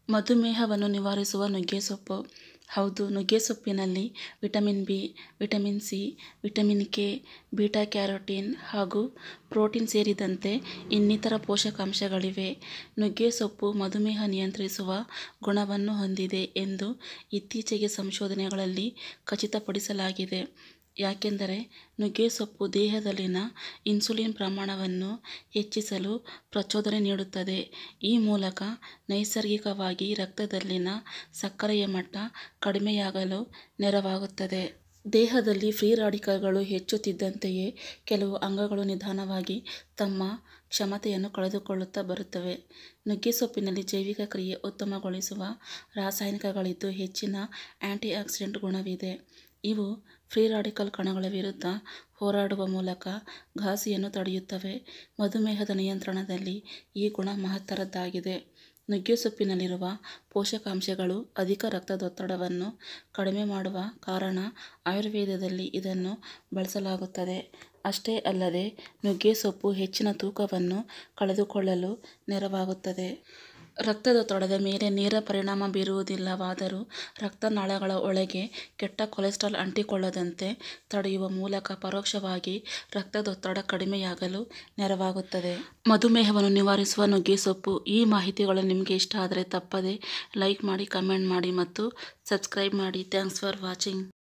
ಮಧುಮೇಹವನ್ನು ನಿವಾರಿಸುವ ನುಗ್ಗೆಸೊಪ್ಪು ಹೌದು ನುಗ್ಗೆಸೊಪ್ಪಿನಲ್ಲಿ vitamin B vitamin C vitamin K beta carotene ಹಾಗೂ ಪ್ರೋಟೀನ್ ಸೇರಿದಂತೆ ಇನ್ನಿತರ ಪೋಷಕಾಂಶಗಳಿವೆ ನುಗ್ಗೆಸೊಪ್ಪು ಮಧುಮೇಹ ನಿಯಂತ್ರಿಸುವ ಗುಣವನ್ನು ಹೊಂದಿದೆ ಎಂದು ಇತ್ತೀಚೆಗೆ ಸಂಶೋಧನೆಗಳಲ್ಲಿ ಖಚಿತಪಡಿಸಲಾಗಿದೆ ಯಾಕೆಂದರೆ ನುಗ್ಗೆಸೊಪ್ಪು ದೇಹದಲ್ಲಿನ ಇನ್ಸುಲಿನ್ ಪ್ರಮಾಣವನ್ನು ಹೆಚ್ಚಿಸಲು ಪ್ರಚೋದನೆ ನೀಡುತ್ತದೆ ಈ ಮೂಲಕ ನೈಸರ್ಗಿಕವಾಗಿ ರಕ್ತದಲ್ಲಿನ ಸಕ್ಕರೆಯ ಮಟ್ಟ ಕಡಿಮೆಯಾಗಲು ನೆರವಾಗುತ್ತದೆ ದೇಹದಲ್ಲಿ ಫ್ರೀ ರಾಡಿಕಲ್ಗಳು ಹೆಚ್ಚುತ್ತಿದ್ದಂತೆಯೇ ಕೆಲವು ಅಂಗಗಳು ನಿಧಾನವಾಗಿ ತಮ್ಮ ಕ್ಷಮತೆಯನ್ನು ಕಳೆದುಕೊಳ್ಳುತ್ತಾ ಬರುತ್ತವೆ ನುಗ್ಗೆಸೊಪ್ಪಿನಲ್ಲಿ ಜೈವಿಕ ಕ್ರಿಯೆ ಉತ್ತಮಗೊಳಿಸುವ ರಾಸಾಯನಿಕಗಳಿದ್ದು ಹೆಚ್ಚಿನ ಆಂಟಿಆಕ್ಸಿಡೆಂಟ್ ಗುಣವಿದೆ ಇವು ಫ್ರೀ ರಾಡಿಕಲ್ ಕಣಗಳ ವಿರುದ್ಧ ಹೋರಾಡುವ ಮೂಲಕ ಘಾಸಿಯನ್ನು ತಡೆಯುತ್ತವೆ ಮಧುಮೇಹದ ನಿಯಂತ್ರಣದಲ್ಲಿ ಈ ಗುಣ ಮಹತ್ತರದ್ದಾಗಿದೆ ನುಗ್ಗೆಸೊಪ್ಪಿನಲ್ಲಿರುವ ಪೋಷಕಾಂಶಗಳು ಅಧಿಕ ರಕ್ತದೊತ್ತಡವನ್ನು ಕಡಿಮೆ ಮಾಡುವ ಕಾರಣ ಆಯುರ್ವೇದದಲ್ಲಿ ಇದನ್ನು ಬಳಸಲಾಗುತ್ತದೆ ಅಷ್ಟೇ ಅಲ್ಲದೆ ನುಗ್ಗೆಸೊಪ್ಪು ಹೆಚ್ಚಿನ ತೂಕವನ್ನು ಕಳೆದುಕೊಳ್ಳಲು ನೆರವಾಗುತ್ತದೆ ರಕ್ತದೊತ್ತಡದ ಮೇಲೆ ನೇರ ಪರಿಣಾಮ ಬೀರುವುದಿಲ್ಲವಾದರೂ ರಕ್ತನಾಳಗಳ ಒಳಗೆ ಕೆಟ್ಟ ಕೊಲೆಸ್ಟ್ರಾಲ್ ಅಂಟಿಕೊಳ್ಳದಂತೆ ತಡೆಯುವ ಮೂಲಕ ಪರೋಕ್ಷವಾಗಿ ರಕ್ತದೊತ್ತಡ ಕಡಿಮೆಯಾಗಲು ನೆರವಾಗುತ್ತದೆ ಮಧುಮೇಹವನ್ನು ನಿವಾರಿಸುವ ನುಗ್ಗೆಸೊಪ್ಪು ಈ ಮಾಹಿತಿಗಳು ನಿಮಗೆ ಇಷ್ಟ ಆದರೆ ತಪ್ಪದೆ ಲೈಕ್ ಮಾಡಿ ಕಮೆಂಟ್ ಮಾಡಿ ಮತ್ತು ಸಬ್ಸ್ಕ್ರೈಬ್ ಮಾಡಿ ಥ್ಯಾಂಕ್ಸ್ ಫಾರ್ ವಾಚಿಂಗ್